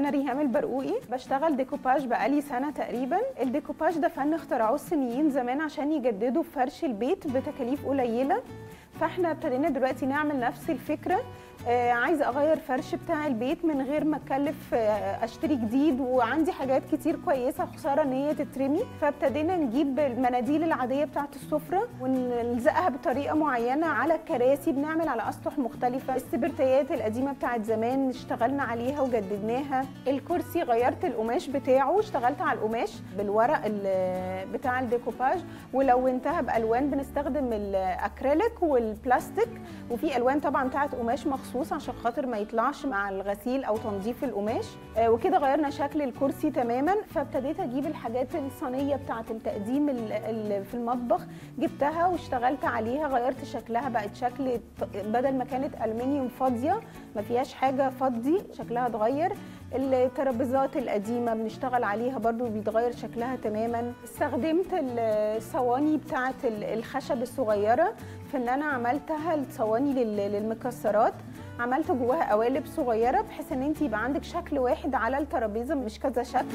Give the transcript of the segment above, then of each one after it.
انا ريهام البرقوقي بشتغل ديكوباج بقالي سنه تقريبا الديكوباج ده فن اخترعوه الصينيين زمان عشان يجددوا فرش البيت بتكاليف قليله فاحنا ابتدينا دلوقتي نعمل نفس الفكره آه عايزه اغير فرش بتاع البيت من غير ما اتكلف آه اشتري جديد وعندي حاجات كتير كويسه خساره ان هي تترمي فابتدينا نجيب المناديل العاديه بتاعه السفره ونلزقها بطريقه معينه على الكراسي بنعمل على اسطح مختلفه السبرتيات القديمه بتاعه زمان اشتغلنا عليها وجددناها الكرسي غيرت القماش بتاعه اشتغلت على القماش بالورق بتاع الديكوباج ولونتها بالوان بنستخدم الاكريليك والبلاستيك وفي الوان طبعا بتاعه قماش مخصوص مخصوص عشان خاطر ما يطلعش مع الغسيل او تنظيف القماش آه وكده غيرنا شكل الكرسي تماما فابتديت اجيب الحاجات الصينيه بتاعه التقديم اللي في المطبخ جبتها واشتغلت عليها غيرت شكلها بقت شكل بدل ما كانت المنيوم فاضيه ما فيهاش حاجه فضي شكلها اتغير الترابيزات القديمه بنشتغل عليها برضو بيتغير شكلها تماما استخدمت الصواني بتاعه الخشب الصغيره في ان انا عملتها الصواني للمكسرات عملت جواها قوالب صغيره بحيث ان انت يبقى عندك شكل واحد على الترابيزه مش كذا شكل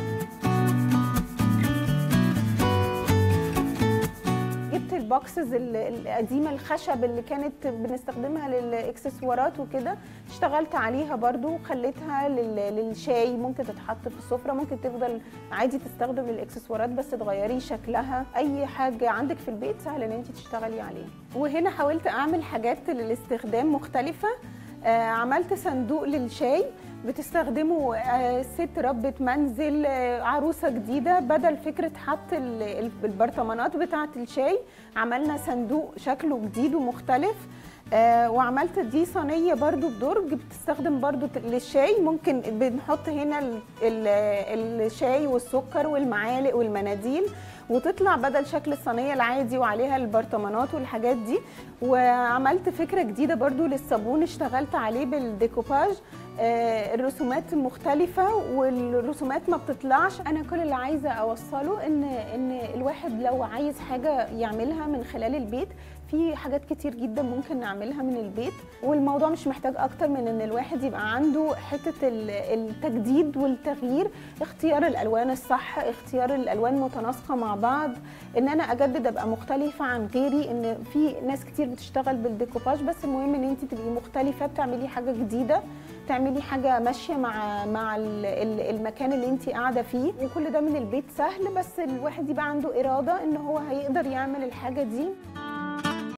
جبت البوكسز القديمه الخشب اللي كانت بنستخدمها للاكسسوارات وكده اشتغلت عليها برضو وخليتها للشاي ممكن تتحط في السفره ممكن تفضل عادي تستخدم للاكسسوارات بس تغيري شكلها اي حاجه عندك في البيت سهل ان انت تشتغلي عليها وهنا حاولت اعمل حاجات للاستخدام مختلفه آه عملت صندوق للشاي بتستخدمه آه ست ربة منزل آه عروسة جديدة بدل فكرة حط البرطمانات بتاعة الشاي عملنا صندوق شكله جديد ومختلف آه وعملت دي صينيه برضو بدرج بتستخدم برضو للشاي ممكن بنحط هنا ال ال الشاي والسكر والمعالق والمناديل وتطلع بدل شكل الصينيه العادي وعليها البرطمانات والحاجات دي وعملت فكره جديده برضو للصابون اشتغلت عليه بالديكوباج آه الرسومات مختلفة والرسومات ما بتطلعش أنا كل اللي عايزة أوصله إن إن الواحد لو عايز حاجة يعملها من خلال البيت في حاجات كتير جدا ممكن نعملها من البيت والموضوع مش محتاج اكتر من ان الواحد يبقى عنده حته التجديد والتغيير اختيار الالوان الصح اختيار الالوان متناسقه مع بعض ان انا اجدد ابقى مختلفه عن غيري ان في ناس كتير بتشتغل بالديكوباج بس المهم ان انت تبقي مختلفه بتعملي حاجه جديده تعملي حاجه ماشيه مع مع المكان اللي انت قاعده فيه وكل ده من البيت سهل بس الواحد يبقى عنده اراده ان هو هيقدر يعمل الحاجه دي